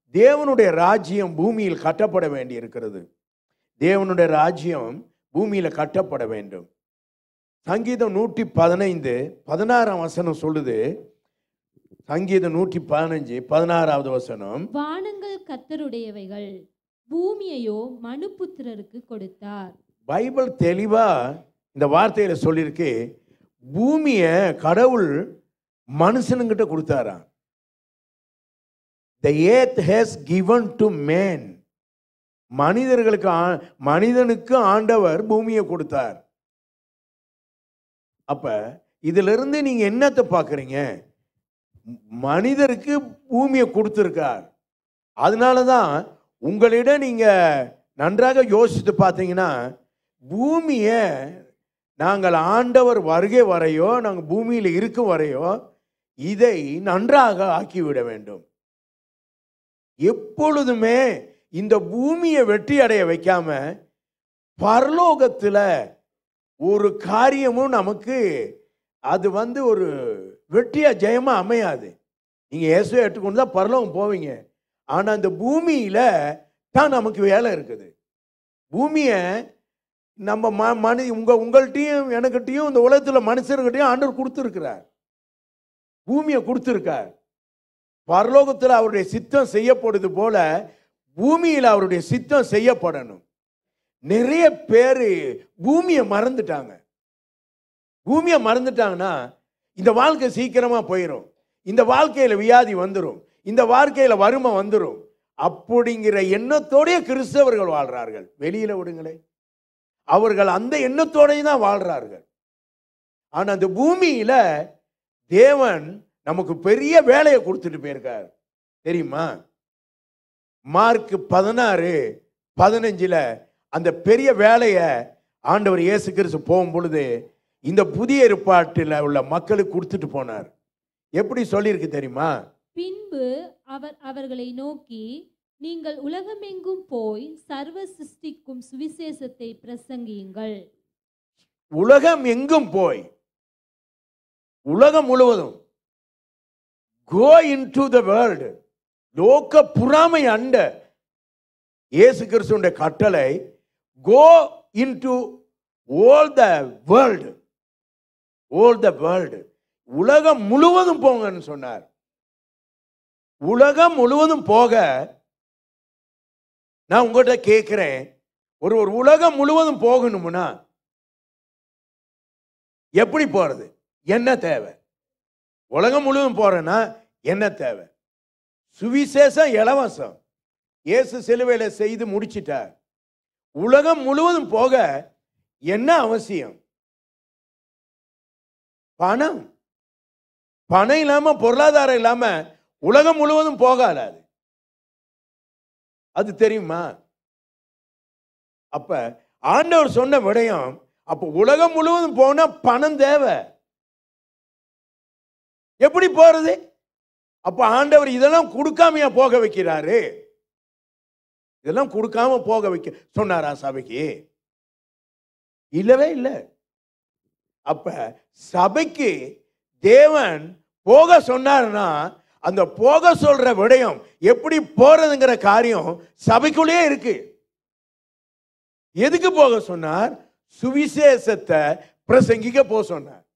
தேவனுடைய ராஜ்யம் பூமியில் கட்டப்பட வேண்டி இருக்கிறது தேவனுடைய ராஜ்யம் பூமியில கட்டப்பட வேண்டும் சங்கீதம் நூற்றி பதினைந்து பதினாறாம் வசனம் சொல்லுது சங்கீதம் நூற்றி பதினஞ்சு பதினாறாவது வசனம் வானங்கள் கர்த்தருடையவைகள் பூமியையோ மனுபுத்திரருக்கு கொடுத்தார் பைபிள் தெளிவா இந்த வார்த்தையில சொல்லியிருக்கு பூமியை கடவுள் மனுஷனுங்கிட்ட கொடுத்தாராம் த ஏத் ஹேஸ் given டு மேன் மனிதர்களுக்கு ஆ- மனிதனுக்கு ஆண்டவர் பூமியை கொடுத்தார் அப்ப இதுல இருந்து நீங்க என்னத்தை பார்க்கறீங்க மனிதருக்கு பூமியை கொடுத்திருக்கார் அதனால தான் உங்களிடம் நீங்க நன்றாக யோசித்து பார்த்தீங்கன்னா பூமியை நாங்கள் ஆண்டவர் வருகை வரையோ நாங்கள் பூமியில் இருக்கும் வரையோ இதை நன்றாக ஆக்கிவிட வேண்டும் எப்பொழுதுமே இந்த பூமியை வெற்றி அடைய வைக்காம பரலோகத்தில் ஒரு காரியமும் நமக்கு அது வந்து ஒரு வெற்றியா ஜெயமா அமையாது நீங்க இயேசுவை ஏற்றுக்கொண்டு தான் பரலோகம் போவீங்க ஆனா இந்த பூமியில தான் நமக்கு வேலை இருக்குது பூமியை நம்ம ம மனி உங்க உங்கள்கிட்டையும் எனக்கிட்டையும் இந்த உலகத்துல மனுஷர்கிட்டையும் ஆண்டவர் கொடுத்துருக்கிறார் பூமியை கொடுத்துருக்கார் பரலோகத்தில் அவருடைய சித்தம் செய்யப்படுது போல பூமியில் அவருடைய சித்தம் செய்யப்படணும் நிறைய பேர் பூமியை மறந்துட்டாங்க பூமியை மறந்துட்டாங்கன்னா இந்த வாழ்க்கை சீக்கிரமா போயிடும் இந்த வாழ்க்கையில வியாதி வந்துடும் இந்த வாழ்க்கையில வறுமை வந்துடும் அப்படிங்கிற எண்ணத்தோடய கிறிஸ்தவர்கள் வாழ்றார்கள் வெளியில விடுங்களே அவர்கள் அந்த எண்ணத்தோடய தான் வாழ்றார்கள் ஆனா அந்த பூமியில தேவன் நமக்கு பெரிய வேலையை கொடுத்துட்டு போயிருக்கார் தெரியுமா மார்க் பதினாறு பதினஞ்சுல அந்த பெரிய வேலையை ஆண்டவர் இயேசு கிறிஸ்து போகும் பொழுது இந்த புதிய ஏற்பாட்டில் உள்ள மக்களுக்கு கொடுத்துட்டு போனார் எப்படி சொல்லியிருக்கு தெரியுமா பின்பு அவர் அவர்களை நோக்கி நீங்கள் உலகமெங்கும் போய் சர்வ சிருஷ்டிக்கும் சுவிசேஷத்தை பிரசங்கியுங்கள் உலகம் எங்கும் போய் உலகம் முழுவதும் கோ இன்டு த வேர்ல்டு லோக புறாமை அண்ட இயேசு கிறிஸ்துடைய கட்டளை go into all the world all the world உலகம் முழுவதும் போங்கன்னு சொன்னார் உலகம் முழுவதும் போக நான் உங்கள்கிட்ட கேட்கிறேன் ஒரு ஒரு உலகம் முழுவதும் போகணும்னா எப்படி போறது என்ன தேவை உலகம் முழுவதும் போறேன்னா என்ன தேவை சுவிசேஷம் இலவசம் இயேசு சிலுவையில செய்து முடிச்சிட்டார் உலகம் முழுவதும் போக என்ன அவசியம் பணம் பணம் இல்லாம பொருளாதாரம் இல்லாம உலகம் முழுவதும் போகாது அது அது தெரியுமா அப்ப ஆண்டவர் சொன்ன விடயம் அப்ப உலகம் முழுவதும் போனா பணம் தேவை எப்படி போறது அப்ப ஆண்டவர் இதெல்லாம் கொடுக்காமையா போக வைக்கிறாரு இதெல்லாம் கொடுக்காம போக வைக்க சொன்னாரா சபைக்கு இல்லவே இல்லை அப்ப சபைக்கு தேவன் போக சொன்னாருன்னா அந்த போக சொல்ற விடயம் எப்படி போறதுங்கிற காரியம் சபைக்குள்ளேயே இருக்கு எதுக்கு போக சொன்னார் சுவிசேஷத்தை பிரசங்கிக்க போக சொன்னார்